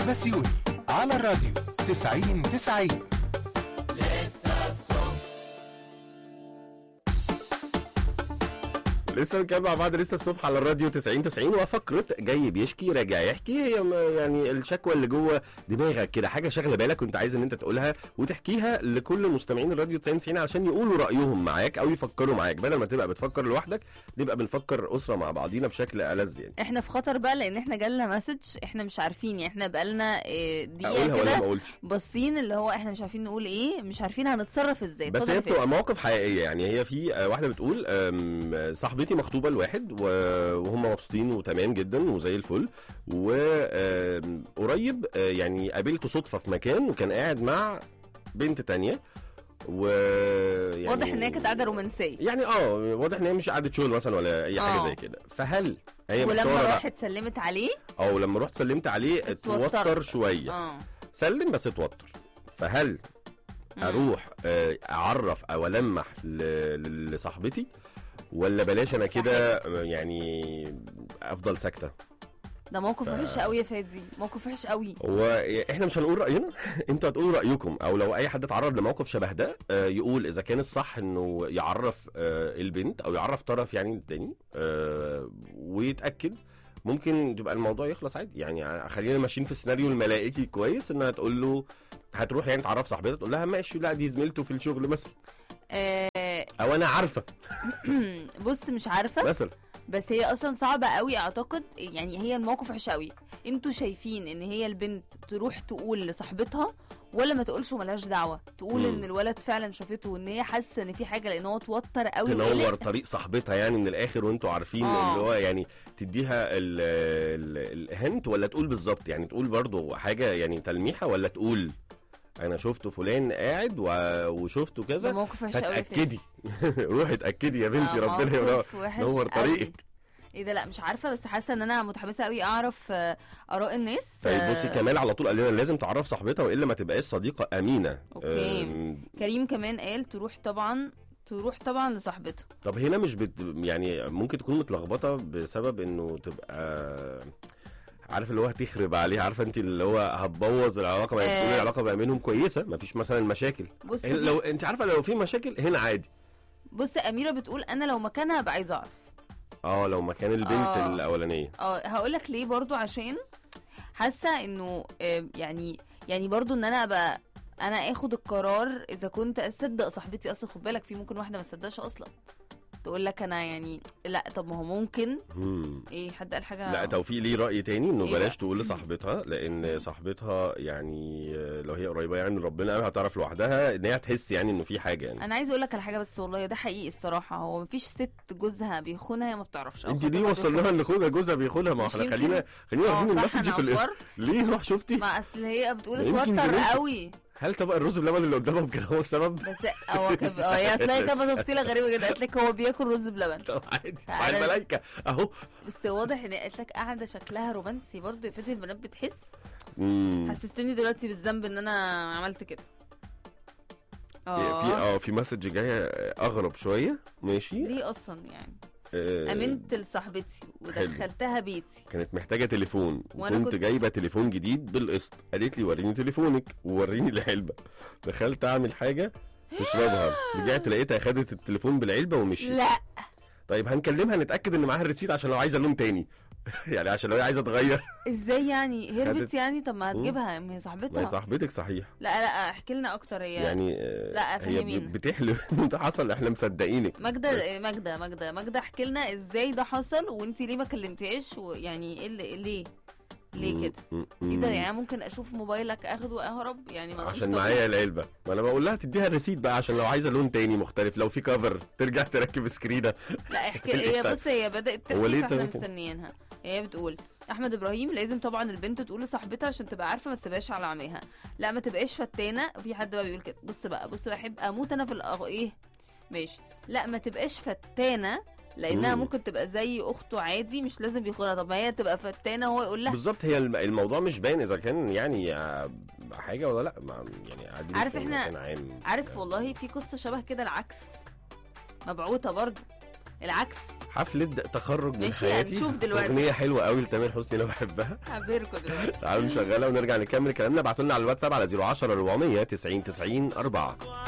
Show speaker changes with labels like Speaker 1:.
Speaker 1: بسيوني على الراديو 90 90
Speaker 2: لسه بنتكلم مع بعض لسه الصبح على الراديو 90 90 وفقره جاي بيشكي راجع يحكي هي م- يعني الشكوى اللي جوه دماغك كده حاجه شاغله بالك وانت عايز ان انت تقولها وتحكيها لكل مستمعين الراديو 90 90 عشان يقولوا رايهم معاك او يفكروا معاك بدل ما تبقى بتفكر لوحدك نبقى بنفكر اسره مع بعضينا بشكل ألذ يعني
Speaker 3: احنا في خطر بقى لان احنا جالنا مسج احنا مش عارفين يعني احنا بقالنا إيه،
Speaker 2: اقولها
Speaker 3: دقيقه
Speaker 2: ولا ما
Speaker 3: كده
Speaker 2: اقولش
Speaker 3: باصين اللي هو احنا مش عارفين نقول ايه مش عارفين هنتصرف ازاي
Speaker 2: بس
Speaker 3: اتفضل
Speaker 2: هي
Speaker 3: يا فادي.
Speaker 2: بتبقى مواقف حقيقيه يعني هي في آه، واحده بتقول آم، صاحبتي مخطوبه لواحد و- وهم مبسوطين وتمام جدا وزي الفل وقريب يعني قابلته صدفه في مكان وكان قاعد مع بنت تانية و يعني
Speaker 3: واضح ان هي كانت قاعده رومانسيه
Speaker 2: يعني اه واضح ان هي مش قعدت شغل مثلا ولا اي حاجه
Speaker 3: آه.
Speaker 2: زي كده فهل هي
Speaker 3: ولما
Speaker 2: محتاره بقى؟
Speaker 3: راحت سلمت عليه
Speaker 2: او لما رحت سلمت عليه
Speaker 3: اتوترت.
Speaker 2: اتوتر شويه
Speaker 3: اه
Speaker 2: سلم بس اتوتر فهل
Speaker 3: مم.
Speaker 2: اروح آه، اعرف او المح ل- ل- لصاحبتي ولا بلاش انا كده آه، يعني افضل ساكته
Speaker 3: ده موقف
Speaker 2: ف-
Speaker 3: وحش قوي يا فادي موقف وحش قوي
Speaker 2: واحنا مش هنقول راينا انتوا هتقولوا رايكم او لو اي حد اتعرض لموقف شبه ده آه، يقول اذا كان الصح انه يعرف آه، البنت او يعرف طرف يعني التاني آه، ويتاكد ممكن تبقى الموضوع يخلص عادي يعني خلينا ماشيين في السيناريو الملائكي كويس انها تقول له هتروح يعني تعرف صاحبتها تقول لها ماشي لا دي زميلته في الشغل مثلا
Speaker 3: آه
Speaker 2: او انا عارفه
Speaker 3: بص مش عارفه
Speaker 2: مثلا
Speaker 3: بس هي اصلا صعبه قوي اعتقد يعني هي الموقف وحش قوي انتوا شايفين ان هي البنت تروح تقول لصاحبتها ولا ما تقولش وملهاش دعوه تقول
Speaker 2: مم.
Speaker 3: ان الولد فعلا شافته وان هي حاسه ان في حاجه لان هو اتوتر قوي
Speaker 2: تنور
Speaker 3: وقلق.
Speaker 2: طريق صاحبتها يعني من الاخر وانتوا عارفين
Speaker 3: آه.
Speaker 2: اللي هو يعني تديها ال- ال- الهنت ولا تقول بالظبط يعني تقول برضو حاجه يعني تلميحه ولا تقول انا شفت فلان قاعد و- وشفته
Speaker 3: ده
Speaker 2: كذا
Speaker 3: موقف وحش قوي يا فادي.
Speaker 2: فتاكدي روحي اتاكدي يا بنتي
Speaker 3: آه،
Speaker 2: ربنا ينور-
Speaker 3: موقف وحش
Speaker 2: ينور
Speaker 3: قوي.
Speaker 2: طريقك
Speaker 3: ايه ده لا مش عارفه بس حاسه ان انا متحمسه قوي اعرف آه، اراء الناس
Speaker 2: طيب
Speaker 3: آه،
Speaker 2: بصي كمال على طول قال لنا لازم تعرف صاحبتها والا ما تبقاش صديقه امينه
Speaker 3: أوكي.
Speaker 2: أم،
Speaker 3: كريم كمان قال تروح طبعا تروح طبعا لصاحبته
Speaker 2: طب هنا مش بت... يعني ممكن تكون متلخبطه بسبب انه تبقى عارف اللي هو هتخرب عليها عارفه انت اللي هو هتبوظ العلاقه ما هي بتقول
Speaker 3: آه.
Speaker 2: العلاقه بقى بينهم كويسه مفيش مثلا مشاكل
Speaker 3: بص
Speaker 2: لو
Speaker 3: في-
Speaker 2: انت عارفه لو في مشاكل هنا عادي
Speaker 3: بص اميره بتقول انا لو مكانها هبقى عايزه اعرف
Speaker 2: اه لو مكان البنت
Speaker 3: آه.
Speaker 2: الاولانيه
Speaker 3: اه هقول لك ليه برضو عشان حاسه انه آه، يعني يعني برضو ان انا ابقى انا اخد القرار اذا كنت اصدق صاحبتي اصلا خد بالك في ممكن واحده ما تصدقش اصلا تقول لك انا يعني لا طب ما هو ممكن
Speaker 2: مم.
Speaker 3: ايه حد قال حاجه
Speaker 2: لا توفيق ليه راي تاني انه
Speaker 3: إيه
Speaker 2: بلاش
Speaker 3: بقى؟
Speaker 2: تقول لصاحبتها لان صاحبتها يعني آه، لو هي قريبه يعني من ربنا قوي هتعرف لوحدها ان هي هتحس يعني انه في حاجه يعني
Speaker 3: انا عايزه اقول لك على حاجه بس والله ده حقيقي الصراحه هو مفيش ست جوزها بيخونها هي ما بتعرفش أو
Speaker 2: انت ليه
Speaker 3: خطيبها
Speaker 2: وصلناها ان خدها جوزها بيخونها ما هو
Speaker 3: مش
Speaker 2: احنا
Speaker 3: يمكن-
Speaker 2: خلينا خلينا
Speaker 3: اه
Speaker 2: واخدين
Speaker 3: صح
Speaker 2: المسج
Speaker 3: انا
Speaker 2: في الاسم
Speaker 3: وفرت
Speaker 2: ليه روح شفتي
Speaker 3: ما اصل هي بتقول
Speaker 2: يمكن
Speaker 3: اتوتر
Speaker 2: جننت.
Speaker 3: قوي
Speaker 2: هل طبق الرز بلبن اللي قدامهم كان هو السبب؟
Speaker 3: بس هو كان اه هي اصل هي كانت تفصيله غريبه جدا قالت لك هو بياكل رز بلبن
Speaker 2: طب عادي
Speaker 3: أنا-
Speaker 2: مع الملايكه اهو
Speaker 3: بس واضح ان قالت لك قاعده شكلها رومانسي برضه يا فادي البنات بتحس
Speaker 2: مم.
Speaker 3: حسستني دلوقتي بالذنب ان انا عملت كده
Speaker 2: في
Speaker 3: اه
Speaker 2: اه في مسج جايه اغرب شويه ماشي
Speaker 3: ليه اصلا يعني
Speaker 2: آه،
Speaker 3: امنت لصاحبتي ودخلتها بيتي
Speaker 2: كانت محتاجه تليفون
Speaker 3: وأنا
Speaker 2: وكنت
Speaker 3: كنت-
Speaker 2: جايبه تليفون جديد بالقسط قالت لي وريني تليفونك ووريني العلبه دخلت اعمل حاجه تشربها رجعت لقيتها خدت التليفون بالعلبه ومشيت
Speaker 3: لا
Speaker 2: طيب هنكلمها نتاكد ان معاها الريسيت عشان لو عايزه لون تاني يعني عشان لو هي عايزه تغير
Speaker 3: ازاي يعني هربت
Speaker 2: خدت-
Speaker 3: يعني طب ما
Speaker 2: مم.
Speaker 3: هتجيبها ما هي
Speaker 2: ما هي
Speaker 3: صاحبتها
Speaker 2: صاحبتك صحيح
Speaker 3: لا لا احكي لنا اكتر هي
Speaker 2: يعني آه،
Speaker 3: لا،
Speaker 2: هي
Speaker 3: فهمينا.
Speaker 2: ب- بتحلف ان ده حصل احنا مصدقينك
Speaker 3: ماجدة ماجدة ماجدة ماجدة احكي لنا ازاي ده حصل وانت ليه ما كلمتيهاش ويعني ايه اللي ليه ليه كده ايه ده يعني ممكن اشوف موبايلك اخده واهرب يعني ما ده مش
Speaker 2: عشان
Speaker 3: طبيعي.
Speaker 2: معايا العلبه ما انا بقول لها تديها الريسيت بقى عشان لو عايزه لون تاني مختلف لو في كفر ترجع تركب سكرينه
Speaker 3: لا احكي هي
Speaker 2: طيب.
Speaker 3: بص هي بدات
Speaker 2: هو ليه
Speaker 3: تحكي فاحنا
Speaker 2: طيب؟
Speaker 3: مستنيينها هي بتقول احمد ابراهيم لازم طبعا البنت تقول لصاحبتها عشان تبقى عارفه ما تسيبهاش على عميها لا ما تبقاش فتانه في حد بقى بيقول كده بص بقى بص بحب اموت انا في الأغ... ايه ماشي لا ما تبقاش فتانه لانها
Speaker 2: مم.
Speaker 3: ممكن تبقى زي اخته عادي مش لازم بيخونها طب ما هي تبقى فتانه هو يقول لها
Speaker 2: بالظبط هي الم- الموضوع مش باين اذا كان يعني آه، حاجه ولا لا ما- يعني قاعدين
Speaker 3: عارف
Speaker 2: في
Speaker 3: إحنا-
Speaker 2: مكان عام
Speaker 3: عارف والله في قصه شبه كده العكس مبعوثه برضه العكس
Speaker 2: حفله تخرج من
Speaker 3: ماشي،
Speaker 2: حياتي
Speaker 3: هنشوف دلوقتي.
Speaker 2: اغنيه حلوه قوي لتامر حسني انا بحبها
Speaker 3: هبهركوا دلوقتي
Speaker 2: تعالوا نشغلها ونرجع نكمل كلامنا ابعتوا لنا على الواتساب على 010 400 90 90 4